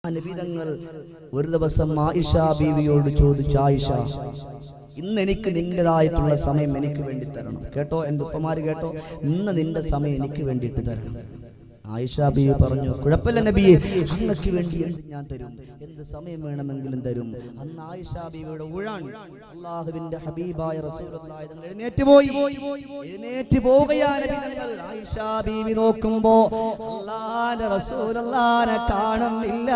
നബിതങ്ങൾ ഒരു ദിവസം ആയിഷ ബീവിയോട് ചോദിച്ചു ആയിഷ ഇന്ന് എനിക്ക് നിന്റേതായിട്ടുള്ള സമയം എനിക്ക് വേണ്ടി തരണം കേട്ടോ എൻ്റെ ഉപ്പമാര് കേട്ടോ ഇന്ന് നിന്റെ സമയം എനിക്ക് വേണ്ടിയിട്ട് തരണം ആയിഷ ബീവി പറഞ്ഞു കുഴപ്പമില്ല നബിയെ അങ്ങക്ക് വേണ്ടി എന്ത് ഞാൻ തരും എന്ത് സമയം വേണമെങ്കിലും തരും അന്ന് ആയിഷ ബീവിയുടെ ഉഴാൻ അള്ളാഹുവിന്റെ ഹബീബായ റസൂലുള്ളാഹി തങ്ങൾ എഴുന്നേറ്റ് പോയി എഴുന്നേറ്റ് പോവുകയാണ് നബി തങ്ങൾ ആയിഷ ബീവി നോക്കുമ്പോ അള്ളാന്റെ റസൂലുള്ളാനെ കാണുന്നില്ല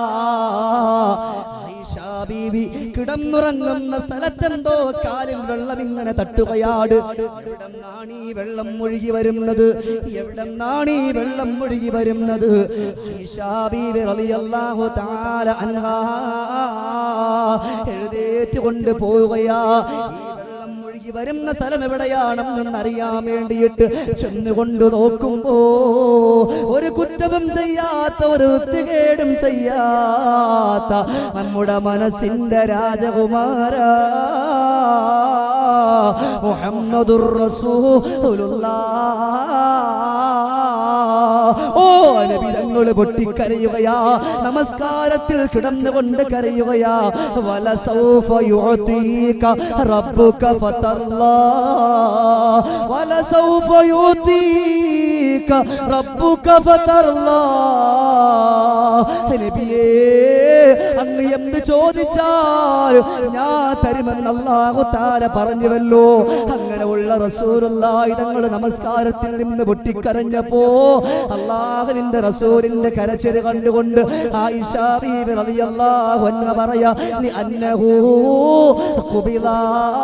ആയിഷ ബീവി കിടന്നുറങ്ങുന്ന സ്ഥലത്തെന്തോ കാലിൽ വെള്ളം ഇങ്ങനെ തട്ടുകയാട് എവിടെ നിന്നാണ് ഈ വെള്ളം ഒഴുകി വരുന്നത് എവിടെ നിന്നാണ് ഈ വെള്ളം ഒഴുകി വരുന്നത് ആയിഷ ബീവി റളിയല്ലാഹു തആല അൻഹാ എഴുന്നേറ്റ് കൊണ്ട് പോവുകയാ ഈ വെള്ളം ഒഴുകി വരുന്ന സ്ഥലം എവിടെയാണെന്ന് അറിയാൻ വേണ്ടിയിട്ട് ചെന്നുകൊണ്ട് നോക്കുമ്പോ ഒരു കുറ്റവും ചെയ്യാത്ത ഒരു വൃത്തികേടും ചെയ്യാത്ത നമ്മുടെ മനസ്സിന്റെ രാജകുമാര മുഹമ്മദുർ റസൂലുള്ളാഹ് ഓ നബിതങ്ങൾ പൊട്ടിക്കരയുകയാ നമസ്കാരത്തിൽ കിടന്നുകൊണ്ട് കരയുകയാ വല സൗഫ യുഅതീക റബ്ബുക ഫതർലാ വല സൗഫ യുഅതീക റബ്ബുക ഫതർലാ നബിയേ അങ്ങ് എന്ത് ചോദിച്ചാൽ ഞാൻ തരുമെന്ന് അല്ലാഹു താല പറഞ്ഞുവല്ലോ അങ്ങനെ ഉള്ള റസൂലുള്ളാഹി തങ്ങൾ നമസ്കാരത്തിൽ നിന്ന് പൊട്ടിക്കരഞ്ഞപ്പോ അള്ളാഹുവിന്റെ റസൂലിന്റെ കരച്ചില് കണ്ടുകൊണ്ട് ആയിഷ ബീവി റളിയല്ലാഹു അൻഹ പറയാ ലി അന്നഹു ഖുബിലാ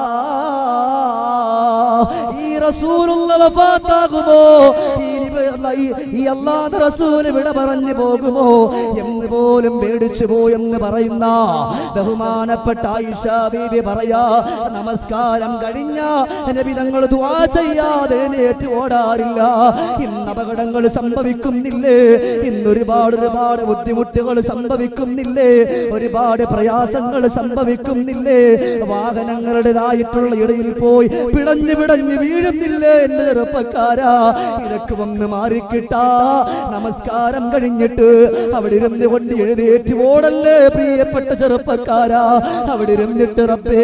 ഈ റസൂലുള്ള വഫാത്താകുമോ ഈ നബി- ഈ- ഈ അല്ലാഹുവിന്റെ റസൂല് വിട പറഞ്ഞു പോകുമോ എന്ന് പോലും പേടിച്ചു പോയെന്ന് പറയുന്ന ബഹുമാനപ്പെട്ട ആയിഷ ബീവി പറയാ നമസ്കാരം കഴിഞ്ഞ നബി തങ്ങൾ ദുആ ചെയ്യാതെ എഴുന്നേറ്റ് ഓടാറില്ല ഇന്ന് അപകടങ്ങൾ സംഭവിക്കുന്നില്ലേ ഇന്ന് ഒരുപാട് ഒരുപാട് ബുദ്ധിമുട്ടുകൾ സംഭവിക്കുന്നില്ലേ ഒരുപാട് പ്രയാസങ്ങൾ സംഭവിക്കുന്നില്ലേ വാഹനങ്ങളുടേതായിട്ടുള്ള ഇടയിൽ പോയി പിടഞ്ഞു പിടഞ്ഞു വീഴുന്നില്ലേ എന്റെ ചെറുപ്പക്കാരാ ഇതൊക്കെ ഒന്ന് മാറിക്കിട്ടാ നമസ്കാരം കഴിഞ്ഞിട്ട് അവിടെ ഇരുന്ന് കൊണ്ട് എഴുന്നേറ്റ് ഓടല്ലേ പ്രിയപ്പെട്ട ചെറുപ്പക്കാരാ അവിടെ ഇരുന്നിട്ട് റബ്ബേ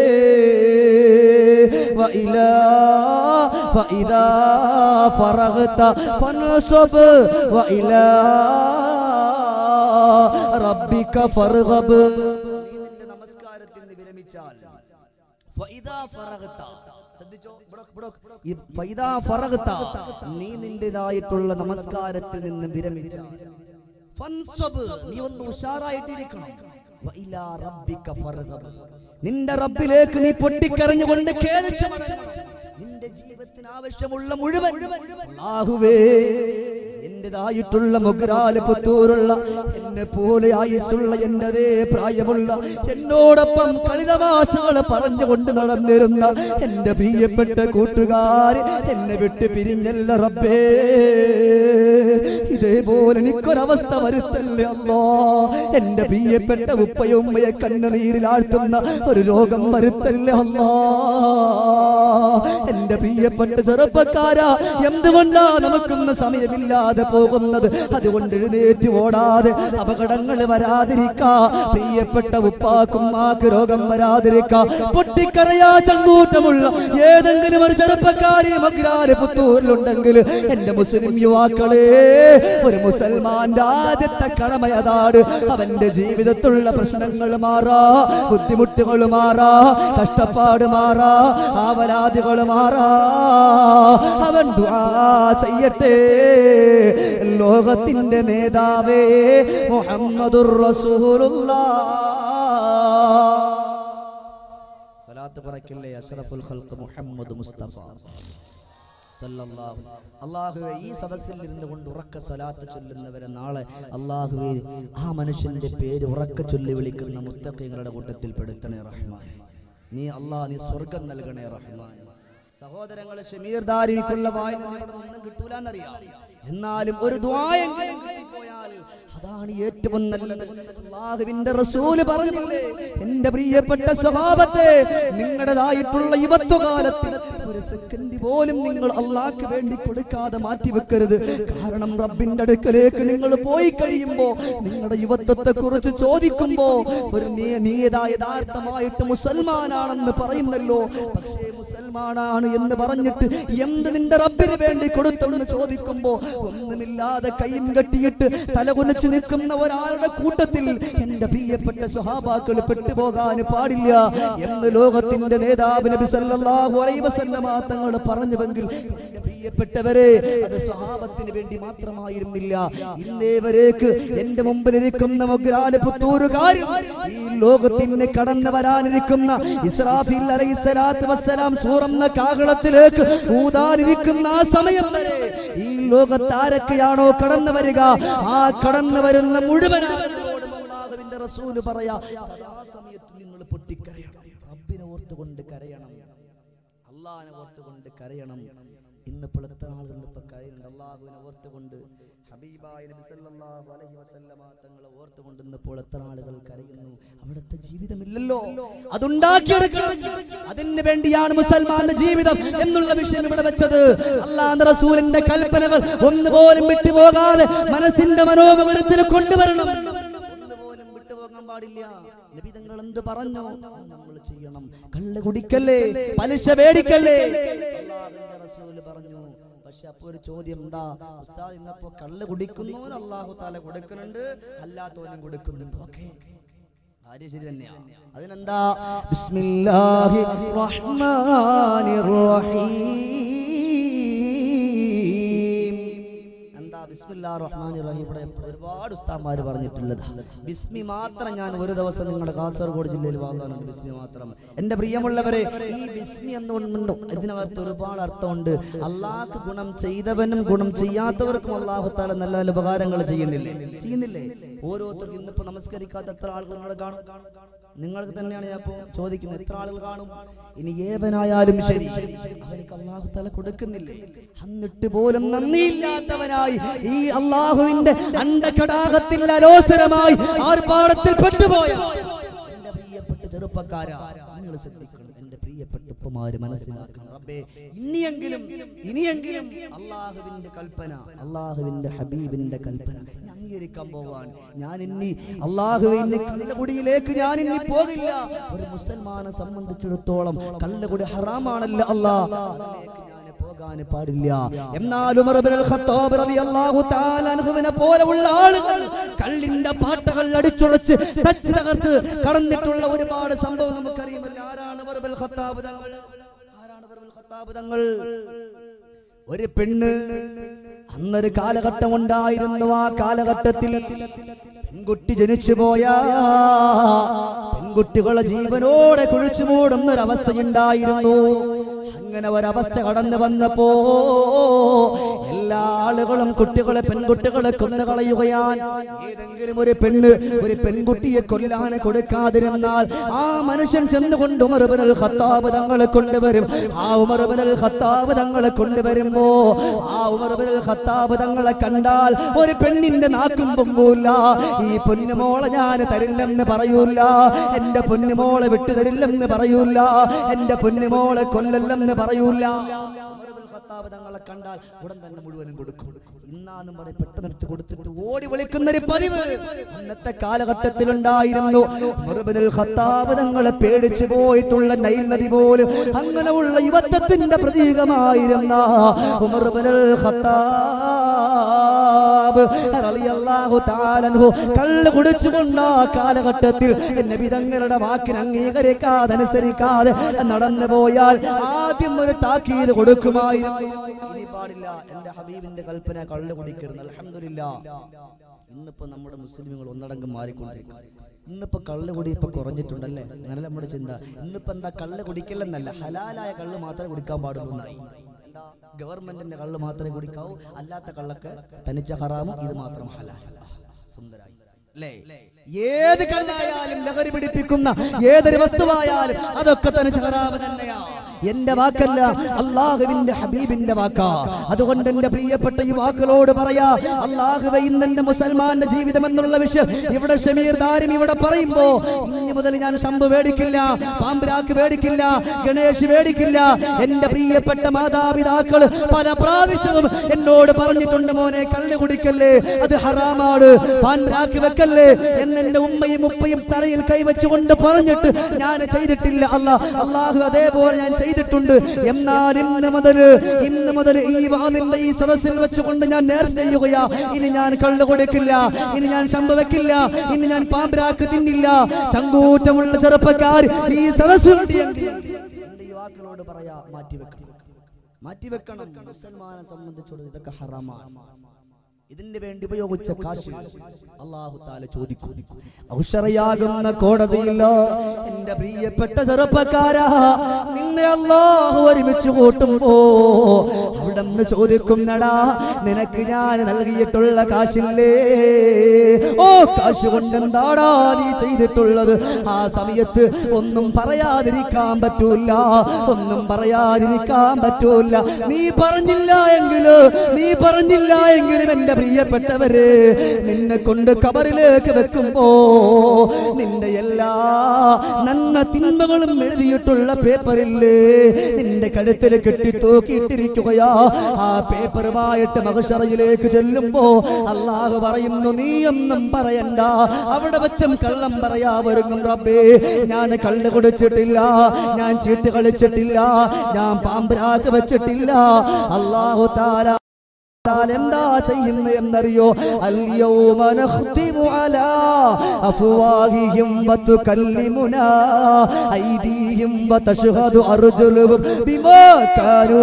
وإلى فإذا فرغت فانصب وإلى ربك فارغب നമസ്കാരത്തിൽ നിന്ന് വിരമിച്ചാൽ ഫൈദാ ഫറഗ്ത ശ്രദ്ധിച്ചോ ഇവിടെ ഇവിടെ ഈ ഫൈദാ ഫറഗ്ത നീ നിന്റേതായിട്ടുള്ള നമസ്കാരത്തിൽ നിന്ന് വിരമിച്ചാൽ ഫൻസബ് നീ ഒന്ന് ഉഷാറായിട്ടിരിക്കണം വഇലാ റബ്ബിക ഫർഗബ് നിന്റെ റബ്ബിലേക്ക് നീ പൊട്ടിക്കരഞ്ഞുകൊണ്ട് ഖേദിച്ചു നിന്റെ ജീവിതത്തിന് ആവശ്യമുള്ള മുഴുവൻ അല്ലാഹുവേ എന്റേതായിട്ടുള്ള മുഗ്രാല് പുത്തൂരുള്ള എന്നെ പോലെ ആയുസുള്ള എന്റേതേ പ്രായമുള്ള എന്നോടൊപ്പം കളിതമാശകൾ പറഞ്ഞുകൊണ്ട് നടന്നിരുന്ന എന്റെ പ്രിയപ്പെട്ട കൂട്ടുകാര് എന്നെ വിട്ട് പിരിഞ്ഞല്ല റബ്ബേ ഇതേപോലെ എനിക്കൊരവസ്ഥ വരുത്തല്ലേ അല്ലോ എന്റെ പ്രിയപ്പെട്ട ഉപ്പയും ഉമ്മയെ കണ്ണുനീരിലാഴ്ത്തുന്ന ഒരു രോഗം വരുത്തല്ലേ അല്ലോ എന്റെ പ്രിയപ്പെട്ട ചെറുപ്പക്കാരാ എന്തുകൊണ്ടാ നമുക്കൊന്ന് സമയമില്ലാതെ പോകുന്നത് അതുകൊണ്ട് എഴുന്നേറ്റ് ഓടാതെ അപകടങ്ങൾ വരാതിരിക്കാ പ്രിയപ്പെട്ട ഉപ്പാക്കുമ്മാക്ക് രോഗം വരാതിരിക്കാ പൊട്ടിക്കരയാ ചങ്കൂറ്റമുള്ള ഏതെങ്കിലും ഒരു ചെറുപ്പക്കാരി മഗ്രാര് പുത്തൂരിലുണ്ടെങ്കിൽ എന്റെ മുസ്ലിം യുവാക്കളെ ഒരു മുസൽമാന്റെ ആദ്യത്തെ കടമയതാണ് അവന്റെ ജീവിതത്തിലുള്ള പ്രശ്നങ്ങൾ മാറാ ബുദ്ധിമുട്ടുകൾ മാറാ കഷ്ടപ്പാട് മാറാ ആവലാദികൾ മാറാ അവൻ ദുആ ചെയ്യട്ടെ ലോകത്തിന്റെ നേതാവേ മുഹമ്മദുർ റസൂലുള്ളാഹ് സ്വലാത്ത് പറക്കല്ലേ അഷ്റഫുൽ ഖൽഖ് മുഹമ്മദ് മുസ്തഫ സല്ലല്ലാഹു അള്ളാഹുവെ ഈ സദസ്സിൽ ഇരുന്ന് കൊണ്ട് ഉറക്ക സ്വലാത്ത് ചൊല്ലുന്നവരെ നാളെ അള്ളാഹുവെ ആ മനുഷ്യന്റെ പേര് ഉറക്ക ചൊല്ലി വിളിക്കുന്ന മുത്തക്കങ്ങളുടെ കൂട്ടത്തിൽ പെടുത്തണേ റഹ്മാൻ നീ അള്ളാഹ് നീ സ്വർഗം നൽകണേ റഹ്മാൻ സഹോദരങ്ങളെ ഷമീർ ദാരിക്കുള്ള വായന ഒന്നും കിട്ടൂലെന്നറിയാം എന്നാലും ഒരു ദ്വായെങ്കിലും കിട്ടിപ്പോയാൽ അതാണ് ഏറ്റവും നല്ലത് അള്ളാഹുവിന്റെ റസൂല് പറഞ്ഞില്ലേ എന്റെ പ്രിയപ്പെട്ട സ്വഭാവത്തെ നിങ്ങളുടേതായിട്ടുള്ള യുവത്വകാലത്തിൽ ഒരു ഒരു സെക്കൻഡ് പോലും നിങ്ങൾ അള്ളാഹ്ക്ക് വേണ്ടി കൊടുക്കാതെ മാറ്റി വെക്കരുത് കാരണം റബ്ബിന്റെ അടുക്കലേക്ക് നിങ്ങൾ പോയി കഴിയുമ്പോ നിങ്ങളുടെ യുവത്വത്തെ കുറിച്ച് ചോദിക്കുമ്പോ ഒരു നീ നീതാ യഥാർത്ഥമായിട്ട് മുസൽമാനാണെന്ന് പറയുന്നല്ലോ പക്ഷേ മുസൽമാനാണ് എന്ന് പറഞ്ഞിട്ട് എന്ത് നിന്റെ റബ്ബിന് വേണ്ടി കൊടുത്തെന്ന് ചോദിക്കുമ്പോ ഒന്നുമില്ലാതെ കൈയും കെട്ടിയിട്ട് തലകുലച്ചു നിൽക്കുന്ന ഒരാളുടെ കൂട്ടത്തിൽ എന്റെ പ്രിയപ്പെട്ട സ്വഹാബാക്കൾ പെട്ടുപോകാൻ പാടില്ല എന്ന് ലോകത്തിന്റെ നേതാവ് നബി സല്ലല്ലാഹു അലൈഹി വസല്ലമ തങ്ങൾ പറഞ്ഞുവെങ്കിൽ എന്റെ പ്രിയപ്പെട്ടവരെ അത് സ്വഹാബത്തിന് വേണ്ടി മാത്രമായിരുന്നില്ല ഇന്നേ വരേക്ക് എന്റെ മുമ്പിലിരിക്കുന്ന മൊഗ്രാല് പുത്തൂരുകാരും ഈ ലോകത്തിന് കടന്നു വരാനിരിക്കുന്ന ഇസ്രാഫിൽ അലൈഹിസ്സലാത്തു വസ്സലാം സൂറന്ന കാഹളത്തിലേക്ക് ഊതാനിരിക്കുന്ന ആ സമയം വരെ ഈ ലോകത്ത് ആരൊക്കെയാണോ കടന്നു വരിക ആ കടന്നു വരുന്ന മുഴുവൻ ആളുകളോടും അല്ലാഹുവിന്റെ റസൂല് പറയാ സദാസമയത്ത് നിങ്ങൾ പൊട്ടിക്കരയണം റബ്ബിനെ ഓർത്തുകൊണ്ട് കരയണം അള്ളാഹിനെ ഓർത്തുകൊണ്ട് കരയണം ഇന്നിപ്പോൾ എത്ര ആളുകൾ ഇന്നിപ്പോ കരയുന്നുണ്ട് അള്ളാഹുവിനെ ഓർത്തുകൊണ്ട് ഹബീബായ നബി സല്ലല്ലാഹു അലൈഹി വസല്ലമ തങ്ങളെ ഓർത്തുകൊണ്ട് ഇന്നിപ്പോൾ എത്ര ആളുകൾ കരയുന്നു അവിടുത്തെ ജീവിതമില്ലല്ലോ അതുണ്ടാക്കിയെടുക്കണം അതിന് വേണ്ടിയാണ് മുസൽമാന്റെ ജീവിതം എന്നുള്ള വിഷയം ഇവിടെ വെച്ചത് അള്ളാഹ് റസൂലിന്റെ കൽപ്പനകൾ ഒന്നുപോലും വിട്ടുപോകാതെ മനസ്സിന്റെ മനോമുഖരത്തിൽ കൊണ്ടുവരണം ഒന്നുപോലും വിട്ടുപോകാൻ പാടില്ല നബി തങ്ങൾ എന്ത് പറഞ്ഞു നമ്മൾ ചെയ്യണം കള്ള് കുടിക്കല്ലേ പലിശ മേടിക്കല്ലേ അല്ലാഹുവിന്റെ റസൂല് പറഞ്ഞു പക്ഷെ അപ്പൊ ഒരു ചോദ്യം എന്താ ഉസ്താദ് ഇന്നപ്പോ കള്ള് കുടിക്കുന്നവൻ അള്ളാഹു താല കൊടുക്കുന്നുണ്ട് അല്ലാത്തവനും കൊടുക്കുന്നുണ്ട് ഓക്കെ കാര്യം ശരി തന്നെയാണ് അതിനെന്താ ബിസ്മില്ലാഹി റഹ്മാനിർ റഹീം എന്താ ബിസ്മില്ലാ റഹ്മാൻ റഹീം ഇവിടെ ഒരുപാട് ഉസ്താന്മാര് പറഞ്ഞിട്ടുള്ളത് ബിസ്മി മാത്രം ഞാൻ ഒരു ദിവസം നിങ്ങളുടെ കാസർഗോഡ് ജില്ലയിൽ വാങ്ങാനുണ്ട് ബിസ്മി മാത്രം എന്റെ പ്രിയമുള്ളവരെ ഈ ബിസ്മി എന്നുകൊണ്ടുണ്ടോ ഇതിനകത്ത് ഒരുപാട് അർത്ഥമുണ്ട് അള്ളാഹ്ക്ക് ഗുണം ചെയ്തവനും ഗുണം ചെയ്യാത്തവർക്കും അള്ളാഹു താല നല്ല നല്ല ഉപകാരങ്ങൾ ചെയ്യുന്നില്ലേ ചെയ്യുന്നില്ലേ ഓരോരുത്തർക്കും ഇന്നിപ്പോ നമസ്കരിക്കാത്ത എത്ര ആളുകൾ നിങ്ങളെ കാണും നിങ്ങൾക്ക് തന്നെയാണ് ഞാൻ ഇപ്പോ ചോദിക്കുന്നത് എത്ര ആളുകൾ കാണും ഇനി ഏവനായാലും ശരി അവർക്ക് അള്ളാഹു തല കൊടുക്കുന്നില്ലേ എന്നിട്ട് പോലും നന്ദിയില്ലാത്തവനായി ഈ അള്ളാഹുവിന്റെ അണ്ടകടാകത്തിൽ അലോസരമായി ആർപ്പാടത്തിൽ പെട്ടുപോയ എന്റെ പ്രിയപ്പെട്ട ചെറുപ്പക്കാരാ നിങ്ങൾ ശ്രദ്ധിക്കണം എന്റെ പ്രിയപ്പെട്ട ഉപ്പമാര് മനസ്സിലാക്കണം റബ്ബേ ഇനിയെങ്കിലും ഇനിയെങ്കിലും അള്ളാഹുവിന്റെ കൽപ്പന അള്ളാഹുവിന്റെ ഹബീബിന്റെ കൽപ്പന ഞാൻ അംഗീകരിക്കാൻ പോവാൻ ഞാൻ ഇനി അള്ളാഹുവിന്റെ കള്ളുകുടിയിലേക്ക് ഞാൻ ഇനി പോകില്ല ഒരു മുസൽമാനെ സംബന്ധിച്ചിടത്തോളം കള്ളുകുടി ഹറാമാണല്ലോ അള്ളാഹ് അതിലേക്ക് ഞാൻ പോകാൻ പാടില്ല എന്നാൽ ഉമർ ഇബ്നുൽ ഖത്താബ് റളിയല്ലാഹു തആല അൻഹുവിനെ പോലെയുള്ള ആളുകൾ കള്ളിന്റെ പാട്ടകൾ അടിച്ചുളച്ച് തച്ച് തകർത്ത് കടന്നിട്ടുള്ള ഒരുപാട് സംഭവം നമുക്കറിയുമല്ലോ ആരാണ് ഉമർ ഇബ്നുൽ ഖത്താബ് തങ്ങൾ ആരാണ് ഉമർ ഇബ്നുൽ ഖത്താബ് തങ്ങൾ ഒരു പെണ്ണ് അന്നൊരു കാലഘട്ടം ഉണ്ടായിരുന്നു ആ കാലഘട്ടത്തിൽ പെൺകുട്ടി ജനിച്ചു പോയാ പെൺകുട്ടികളെ ജീവനോടെ കുഴിച്ചു മൂടുന്ന ഒരവസ്ഥയുണ്ടായിരുന്നു അങ്ങനെ ഒരവസ്ഥ കടന്നു വന്നപ്പോ എല്ലാ ആളുകളും കുട്ടികളെ പെൺകുട്ടികളെ കൊന്നു കളയുകയാണ് ഏതെങ്കിലും ഒരു പെണ്ണ് ഒരു പെൺകുട്ടിയെ കൊല്ലാൻ കൊടുക്കാതിരുന്നാൽ ആ മനുഷ്യൻ ചെന്നുകൊണ്ട് ഉമർബനൽ ഖത്താബ് തങ്ങളെ കൊണ്ടുവരും ആ ഉമർബനൽ ഖത്താബ് തങ്ങളെ കൊണ്ടുവരുമ്പോ ആ ഉമർബനൽ ഖത്താബ് തങ്ങളെ കണ്ടാൽ ഒരു പെണ്ണിന്റെ നാക്കും പൊങ്ങൂല ഈ പൊന്നുമോളെ ഞാൻ തരില്ലെന്ന് പറയൂല എന്റെ പൊന്നുമോളെ വിട്ടു തരില്ലെന്ന് പറയൂല എന്റെ പൊന്നുമോളെ കൊല്ലല്ലെന്ന് പറയൂല ഉമറുൽ ഖത്താബ് തങ്ങളെ കണ്ടാൽ ഉടൻ തന്നെ മുഴുവനും കൊടുക്കും ഇന്നാന്നും പറഞ്ഞ് പെട്ടെന്ന് എടുത്ത് കൊടുത്തിട്ട് ഓടി വിളിക്കുന്ന ഒരു പതിവ് അന്നത്തെ കാലഘട്ടത്തിലുണ്ടായിരുന്നു ഉമറുൽ ഖത്താബ് തങ്ങളെ പേടിച്ചു പോയിട്ടുള്ള നൈൽ നദി പോലും അങ്ങനെയുള്ള യുവത്വത്തിന്റെ പ്രതീകമായിരുന്ന ഉമറുൽ ഖത്താബ് റളിയല്ലാഹു തആല അൻഹു കള്ള് കുടിച്ചുകൊണ്ട് ആ കാലഘട്ടത്തിൽ നബി തങ്ങളുടെ വാക്കിന് അംഗീകരിക്കാതെ അനുസരിക്കാതെ നടന്നു പോയാൽ ആദ്യം ഒരു താക്കീത് കൊടുക്കുമായിരുന്നു ഇനി പാടില്ല എന്റെ ഹബീബിന്റെ കൽപ്പന കള്ള് കുടിക്കരുത് അൽഹംദുലില്ലാ ഇന്നിപ്പോ നമ്മുടെ മുസ്ലിമുകൾ ഒന്നടങ്കം മാറിക്കൊണ്ടിരിക്കും ഇന്നിപ്പോ കള്ള് കുടി ഇപ്പൊ കുറഞ്ഞിട്ടുണ്ടല്ലേ അങ്ങനെ നമ്മുടെ ചിന്ത ഇന്നിപ്പോ എന്താ കള്ള് കുടിക്കലെന്നല്ല ഹലാലായ കള്ള് മാത്രമേ കുടിക്കാൻ പാടുള്ളൂ എന്നായി എന്താ ഗവൺമെന്റിന്റെ കള്ള് മാത്രമേ കുടിക്കാവൂ അല്ലാത്ത കള്ളൊക്കെ തനിച്ച ഹറാമും ഇത് മാത്രം ഹലാൽ സുന്ദരായി അല്ലേ ഏത് കള്ളായാലും ലഹരി പിടിപ്പിക്കുന്ന ഏതൊരു വസ്തുവായാലും അതൊക്കെ തനിച്ച ഹറാമ് തന്നെയാ എന്റെ വാക്കല്ല അള്ളാഹുവിന്റെ ഹബീബിന്റെ വാക്കാ അതുകൊണ്ട് എന്റെ പ്രിയപ്പെട്ട യുവാക്കളോട് പറയാ അള്ളാഹുവെ ഇന്ന് എന്റെ മുസൽമാന്റെ ജീവിതം എന്നുള്ള വിഷയം ഇവിടെ ഷമീർ ദാരും ഇവിടെ പറയുമ്പോ ഇനി മുതൽ ഞാൻ ശംഭു മേടിക്കില്ല പാമ്പരാക്ക് മേടിക്കില്ല ഗണേഷ് മേടിക്കില്ല എന്റെ പ്രിയപ്പെട്ട മാതാപിതാക്കൾ പല പ്രാവശ്യവും എന്നോട് പറഞ്ഞിട്ടുണ്ട് മോനെ കള്ളു കുടിക്കല്ലേ അത് ഹറാമാണ് പാൻരാക്ക് വെക്കല്ലേ എന്ന് എന്റെ ഉമ്മയും ഉപ്പയും തലയിൽ കൈവച്ചുകൊണ്ട് പറഞ്ഞിട്ട് ഞാൻ ചെയ്തിട്ടില്ല അല്ല അള്ളാഹു അതേപോലെ ഞാൻ ചെയ്തിട്ടുണ്ട് എന്നാൽ ഇന്ന് മുതൽ ഇന്ന് മുതൽ ഈ വാതിന്റെ ഈ സദസ്സിൽ വെച്ചുകൊണ്ട് ഞാൻ നേർച്ച ചെയ്യുകയാ ഇനി ഞാൻ കള്ളു കൊടുക്കില്ല ഇനി ഞാൻ ശമ്പ വെക്കില്ല ഇനി ഞാൻ പാമ്പരാക്ക് തിന്നില്ല ചങ്കൂറ്റമുള്ള ചെറുപ്പക്കാർ ഈ സദസ്സിൽ എന്റെ യുവാക്കളോട് പറയാ മാറ്റിവെക്കണം മാറ്റിവെക്കണം മുസൽമാനെ സംബന്ധിച്ചോട് ഇതൊക്കെ ഹറാമാണ് ഇതിന് വേണ്ടി ഉപയോഗിച്ച കാശ് അള്ളാഹു താല ചോദിക്കും ഔഷറയാകുന്ന കോടതിയിലോ എന്റെ പ്രിയപ്പെട്ട ചെറുപ്പക്കാരാ നിന്നെ അള്ളാഹു ഒരുമിച്ച് കൂട്ടുമ്പോ അവിടെ നിന്ന് ചോദിക്കുന്നടാ നിനക്ക് ഞാൻ നൽകിയിട്ടുള്ള കാശില്ലേ ഓ കാശ് കൊണ്ട് എന്താടാ നീ ചെയ്തിട്ടുള്ളത് ആ സമയത്ത് ഒന്നും പറയാതിരിക്കാൻ പറ്റൂല ഒന്നും പറയാതിരിക്കാൻ പറ്റൂല നീ പറഞ്ഞില്ല എങ്കില് നീ പറഞ്ഞില്ല എങ്കിലും എന്റെ പ്രിയപ്പെട്ടവര് നിന്നെ കൊണ്ട് കബറിലേക്ക് വെക്കുമ്പോ നിന്റെ എല്ലാ നന്മ തിന്മകളും എഴുതിയിട്ടുള്ള പേപ്പറില്ലേ നിന്റെ കഴുത്തിൽ കെട്ടി തൂക്കിയിട്ടിരിക്കുകയാ ആ പേപ്പറുമായിട്ട് മകശറയിലേക്ക് ചെല്ലുമ്പോ അള്ളാഹു പറയുന്നു നീയൊന്നും പറയണ്ട അവിടെ വെച്ചും കള്ളം പറയാ ഒരുങ്ങും റബ്ബേ ഞാൻ കള്ള് കുടിച്ചിട്ടില്ല ഞാൻ ചീട്ട് കളിച്ചിട്ടില്ല ഞാൻ പാമ്പരാക്ക് വെച്ചിട്ടില്ല അള്ളാഹു താല താൽ എന്താ ചെയ്യുന്നത് എന്നറിയോ അല്യൗമ നഖ്തിമു അലാ അഫ്വാഹിഹിം വതുകല്ലിമുനാ ഐദീഹിം വതശ്ഹദു അർജുലുഹും ബിമാ കാനൂ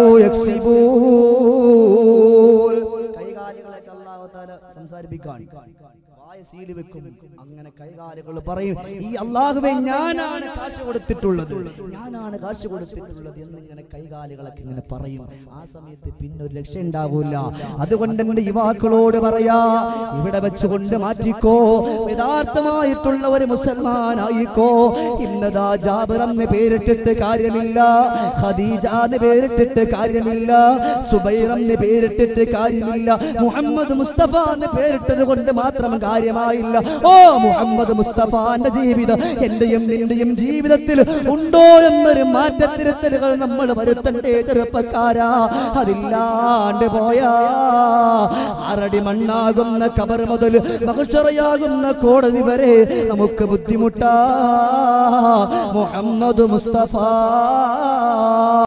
യക്സിബൂൻ കൈകാലുകളൊക്കെ അല്ലാഹു തആല സംസാരിപ്പിക്കാൻ വായ സീല് വെക്കും അങ്ങനെ കൈകാലുകൾ പറയും ഈ അള്ളാഹുവെ ഞാനാണ് കാശ് കൊടുത്തിട്ടുള്ളത് ഞാനാണ് കാശ് കൊടുത്തിട്ടുള്ളത് എന്നിങ്ങനെ കൈകാലുകളൊക്കെ ഇങ്ങനെ പറയും ആ സമയത്ത് പിന്നെ ഒരു രക്ഷ ഉണ്ടാകൂല അതുകൊണ്ട് എന്റെ യുവാക്കളോട് പറയാ ഇവിടെ വെച്ചുകൊണ്ട് മാറ്റിക്കോ യഥാർത്ഥമായിട്ടുള്ള ഒരു മുസൽമാനായിക്കോ ഇന്നതാ ജാബിർ എന്ന് പേരിട്ടിട്ട് കാര്യമില്ല ഖദീജ എന്ന് പേരിട്ടിട്ട് കാര്യമില്ല സുബൈർ എന്ന് പേരിട്ടിട്ട് കാര്യമില്ല മുഹമ്മദ് മുസ്തഫ എന്ന് പേരിട്ടത് കൊണ്ട് മാത്രം കാര്യമായില്ല ഓ മുഹമ്മദ് മുസ്തഫാന്റെ ജീവിതം എന്റെയും നിന്റെയും ജീവിതത്തിൽ ഉണ്ടോ എന്നൊരു മാറ്റത്തിരുത്തലുകൾ നമ്മൾ വരുത്തണ്ടേ ചെറുപ്പക്കാരാ അതില്ലാണ്ട് പോയാ ആറടി മണ്ണാകുന്ന കബർ മുതൽ മഹുഷറയാകുന്ന കോടതി വരെ നമുക്ക് ബുദ്ധിമുട്ടാ മുഹമ്മദ് മുസ്തഫ